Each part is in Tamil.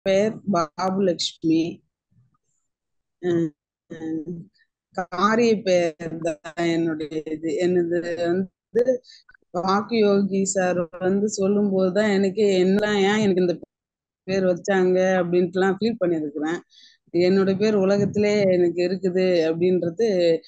பேர் பாபுலட்சுமி அஹ் காரிய பேர் தான் என்னுடைய இது என்னது வந்து வாக்கு யோகி சார் வந்து சொல்லும் போதுதான் எனக்கு என்ன ஏன் எனக்கு இந்த பேர் வச்சாங்க அப்படின்ட்டுலாம் ஃபீல் பண்ணியிருக்கிறேன் என்னோட பேர் உலகத்திலே எனக்கு இருக்குது அப்படின்றது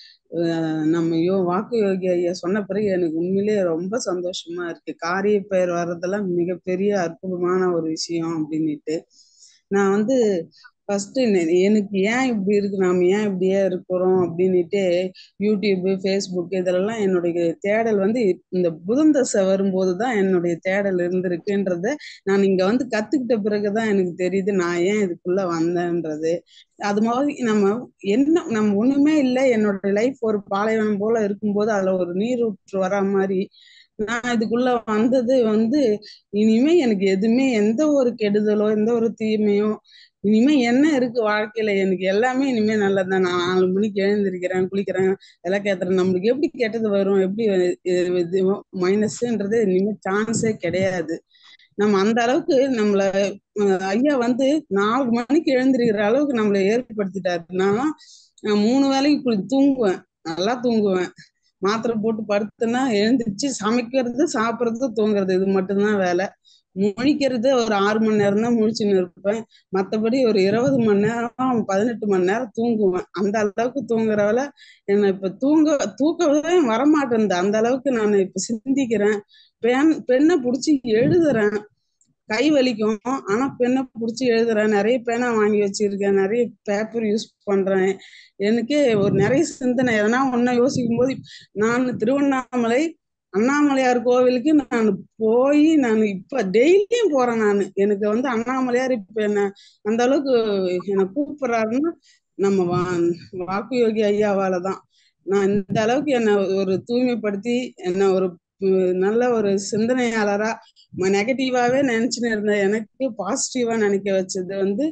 அஹ் நம்ம யோ வாக்கு யோகி ஐயா சொன்ன பிறகு எனக்கு உண்மையிலேயே ரொம்ப சந்தோஷமா இருக்கு காரிய பெயர் வர்றதெல்லாம் மிகப்பெரிய அற்புதமான ஒரு விஷயம் அப்படின்னுட்டு நான் வந்து ஃபர்ஸ்ட் எனக்கு ஏன் இப்படி இருக்கு நாம ஏன் இப்படியே இருக்கிறோம் அப்படின்னுட்டு யூடியூப் ஃபேஸ்புக் இதெல்லாம் என்னுடைய தேடல் வந்து இந்த புதன் தசை வரும்போது தான் என்னுடைய தேடல் இருந்திருக்குன்றத நான் இங்க வந்து கத்துக்கிட்ட பிறகுதான் எனக்கு தெரியுது நான் ஏன் இதுக்குள்ள வந்தேன்றது அது மாதிரி நம்ம என்ன நம்ம ஒண்ணுமே இல்லை என்னோட லைஃப் ஒரு பாலைவனம் போல இருக்கும்போது அதுல ஒரு நீரூற்று வரா மாதிரி நான் இதுக்குள்ள வந்தது வந்து இனிமே எனக்கு எதுவுமே எந்த ஒரு கெடுதலோ எந்த ஒரு தீமையோ இனிமே என்ன இருக்கு வாழ்க்கையில எனக்கு எல்லாமே இனிமே நல்லதுதான் நான் நாலு மணிக்கு எழுந்திருக்கிறேன் குளிக்கிறேன் விளக்கேத்துறேன் நம்மளுக்கு எப்படி கெட்டது வரும் எப்படி இது மைனஸ்ன்றது இனிமே சான்ஸே கிடையாது நம்ம அந்த அளவுக்கு நம்மள ஐயா வந்து நாலு மணிக்கு எழுந்திருக்கிற அளவுக்கு நம்மளை ஏற்படுத்திட்டாருனாலும் நான் மூணு வேலைக்கு தூங்குவேன் நல்லா தூங்குவேன் மாத்திரை போட்டு படுத்துனா எழுந்திரிச்சு சமைக்கிறது சாப்பிட்றது தூங்குறது இது மட்டும்தான் வேலை முழிக்கிறது ஒரு ஆறு மணி நேரம் தான் முழிச்சுன்னு இருப்பேன் மற்றபடி ஒரு இருபது மணி நேரம் பதினெட்டு மணி நேரம் தூங்குவேன் அந்த அளவுக்கு தூங்குறவள என்ன இப்ப தூங்க தூக்கவே வரமாட்டேன் அந்த அளவுக்கு நான் இப்ப சிந்திக்கிறேன் பெண் பெண்ணை பிடிச்சி எழுதுறேன் கை வலிக்கும் ஆனா பெண்ணை பிடிச்சி எழுதுறேன் நிறைய பேனா வாங்கி வச்சிருக்கேன் நிறைய பேப்பர் யூஸ் பண்றேன் எனக்கே ஒரு நிறைய சிந்தனை எதனா ஒன்ன யோசிக்கும் போது நான் திருவண்ணாமலை அண்ணாமலையார் கோவிலுக்கு நான் போய் நான் இப்ப டெய்லியும் போறேன் நான் எனக்கு வந்து அண்ணாமலையார் இப்ப என்ன அந்த அளவுக்கு என்னை கூப்பிடுறாருன்னா நம்ம வா வாக்கு யோகி ஐயாவால தான் நான் இந்த அளவுக்கு என்னை ஒரு தூய்மைப்படுத்தி என்ன ஒரு நல்ல ஒரு சிந்தனையாளரா நெகட்டிவாவே நினைச்சுன்னு இருந்த எனக்கு பாசிட்டிவா நினைக்க வச்சது வந்து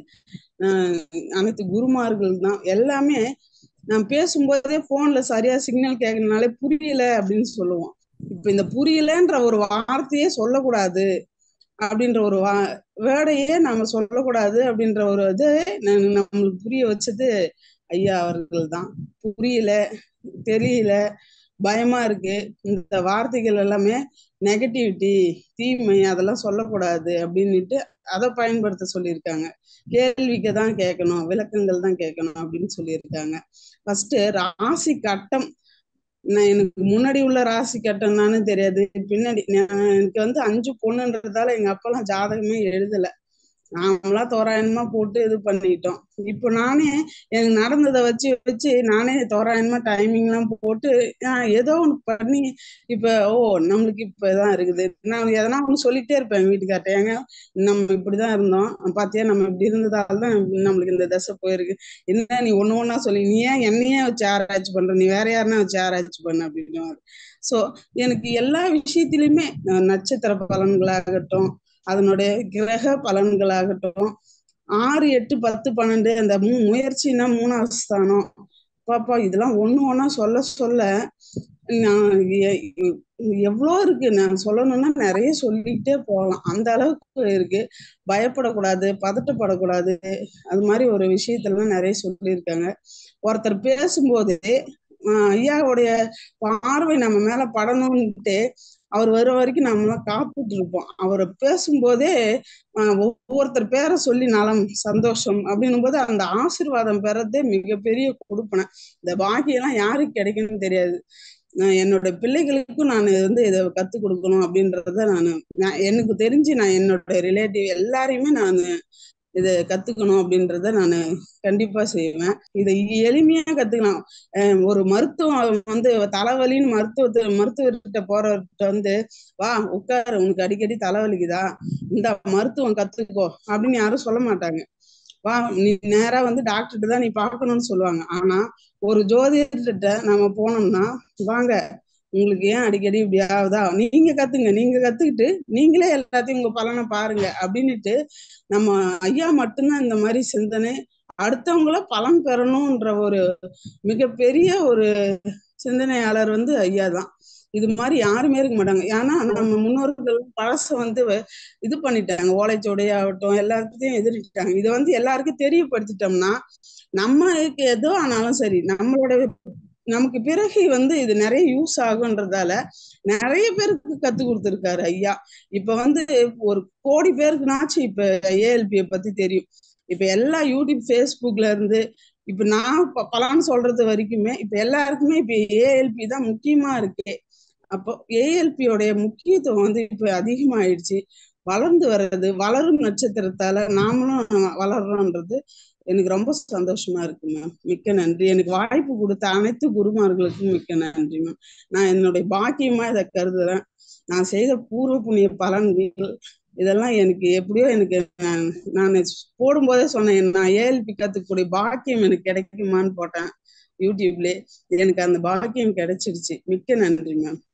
அனைத்து குருமார்கள் தான் எல்லாமே நான் பேசும்போதே போன்ல சரியா சிக்னல் கேட்கறதுனாலே புரியல அப்படின்னு சொல்லுவோம் இப்ப இந்த புரியலன்ற ஒரு வார்த்தையே சொல்லக்கூடாது அப்படின்ற ஒரு வா வேர்டையே நாம சொல்லக்கூடாது அப்படின்ற ஒரு இது நம்மளுக்கு புரிய வச்சது ஐயா அவர்கள் தான் புரியல தெரியல பயமா இருக்கு இந்த வார்த்தைகள் எல்லாமே நெகட்டிவிட்டி தீமை அதெல்லாம் சொல்லக்கூடாது அப்படின்னுட்டு அதை பயன்படுத்த சொல்லியிருக்காங்க கேள்விக்கு தான் கேட்கணும் விளக்கங்கள் தான் கேட்கணும் அப்படின்னு சொல்லியிருக்காங்க ஃபர்ஸ்ட் ராசி கட்டம் நான் எனக்கு முன்னாடி உள்ள ராசி கட்டம்னானு தெரியாது பின்னாடி எனக்கு வந்து அஞ்சு பொண்ணுன்றதால எங்க அப்பெல்லாம் ஜாதகமே எழுதல நாமளா தோராயமா போட்டு இது பண்ணிட்டோம் இப்போ நானே எனக்கு நடந்ததை வச்சு வச்சு நானே தோராயமா டைமிங் எல்லாம் போட்டு ஏதோ ஒண்ணு பண்ணி இப்ப ஓ நம்மளுக்கு இப்பதான் இருக்குது நான் எதனா ஒண்ணு சொல்லிட்டே இருப்பேன் வீட்டுக்கார்ட்ட ஏங்க நம்ம இப்படிதான் இருந்தோம் பாத்தியா நம்ம இப்படி இருந்ததால தான் நம்மளுக்கு இந்த தசை போயிருக்கு என்ன நீ ஒண்ணு ஒண்ணா சொல்லி நீ ஏன் என்னையே வச்சு ஆராய்ச்சி பண்ற நீ வேற யாருன்னா வச்சு ஆராய்ச்சி பண்ண அப்படின்னு சோ எனக்கு எல்லா விஷயத்திலயுமே நட்சத்திர பலன்களாகட்டும் அதனுடைய கிரக பலன்களாகட்டும் ஆறு எட்டு பத்து பன்னெண்டு அந்த மூ முயற்சினா மூணாவது ஸ்தானம் பாப்பா இதெல்லாம் ஒண்ணு ஒன்னா சொல்ல சொல்ல நான் எவ்வளோ இருக்கு நான் சொல்லணும்னா நிறைய சொல்லிக்கிட்டே போகலாம் அந்த அளவுக்கு இருக்கு பயப்படக்கூடாது பதட்டப்படக்கூடாது அது மாதிரி ஒரு விஷயத்தெல்லாம் நிறைய சொல்லியிருக்காங்க ஒருத்தர் பேசும்போது ஐயாவுடைய பார்வை நம்ம மேல படணும்ட்டு அவர் வர வரைக்கும் நம்மளாம் காப்பிட்டு இருப்போம் அவரை பேசும்போதே ஒவ்வொருத்தர் பேரை சொல்லி நலம் சந்தோஷம் அப்படின்னும் போது அந்த ஆசிர்வாதம் பெறதே மிகப்பெரிய கொடுப்பனை இந்த பாக்கியெல்லாம் யாருக்கு கிடைக்கும்னு தெரியாது என்னோட பிள்ளைகளுக்கும் நான் வந்து இதை கத்துக் கொடுக்கணும் அப்படின்றத நான் எனக்கு தெரிஞ்சு நான் என்னோட ரிலேட்டிவ் எல்லாரையுமே நான் இதை கத்துக்கணும் அப்படின்றத நான் கண்டிப்பா செய்வேன் இதை எளிமையா கத்துக்கலாம் ஒரு மருத்துவம் வந்து தலைவலின்னு மருத்துவத்து மருத்துவர்கிட்ட போறவர்கிட்ட வந்து வா உட்காரு உனக்கு அடிக்கடி தலைவலிக்குதா இந்த மருத்துவம் கத்துக்கோ அப்படின்னு யாரும் சொல்ல மாட்டாங்க வா நீ நேரா வந்து டாக்டர்கிட்ட தான் நீ பார்க்கணும்னு சொல்லுவாங்க ஆனா ஒரு ஜோதிடர்கிட்ட நம்ம போனோம்னா வாங்க உங்களுக்கு ஏன் அடிக்கடி இப்படி ஆகுதா நீங்க கத்துங்க நீங்க கத்துக்கிட்டு நீங்களே எல்லாத்தையும் உங்க பலனை பாருங்க அப்படின்னுட்டு நம்ம ஐயா மட்டும்தான் இந்த மாதிரி சிந்தனை அடுத்தவங்கள பலன் பெறணும்ன்ற ஒரு மிகப்பெரிய ஒரு சிந்தனையாளர் வந்து ஐயா தான் இது மாதிரி யாருமே இருக்க மாட்டாங்க ஏன்னா நம்ம முன்னோர்கள் பழச வந்து வ- இது பண்ணிட்டாங்க ஓலைச்சுவடையாகட்டும் எல்லாத்தையும் எதிரிட்டாங்க இதை வந்து எல்லாருக்கும் தெரியப்படுத்திட்டோம்னா நம்மளுக்கு எதோ ஆனாலும் சரி நம்மளோட நமக்கு பிறகு வந்து இது நிறைய யூஸ் ஆகுன்றதால நிறைய பேருக்கு கத்து கொடுத்திருக்காரு ஐயா இப்ப வந்து ஒரு கோடி பேருக்குனாச்சும் இப்ப ஏஎல்பியை பத்தி தெரியும் இப்ப எல்லா யூடியூப் ஃபேஸ்புக்ல இருந்து இப்ப நான் ப- பலான்னு சொல்றது வரைக்குமே இப்ப எல்லாருக்குமே இப்ப ஏஎல்பி தான் முக்கியமா இருக்கு அப்போ ஏஎல்பியோடைய முக்கியத்துவம் வந்து இப்ப அதிகமாயிடுச்சு வளர்ந்து வர்றது வளரும் நட்சத்திரத்தால நாமளும் வளர்றோன்றது எனக்கு ரொம்ப சந்தோஷமா இருக்கு மேம் மிக்க நன்றி எனக்கு வாய்ப்பு கொடுத்த அனைத்து குருமார்களுக்கும் மிக்க நன்றி மேம் நான் என்னுடைய பாக்கியமா இதை கருதுறேன் நான் செய்த பூர்வ புண்ணிய பலன்கள் இதெல்லாம் எனக்கு எப்படியோ எனக்கு நான் நான் போடும்போதே சொன்னேன் நான் ஏஎல்பி கத்துக்கூடிய பாக்கியம் எனக்கு கிடைக்குமான்னு போட்டேன் யூடியூப்ல எனக்கு அந்த பாக்கியம் கிடைச்சிருச்சு மிக்க நன்றி மேம்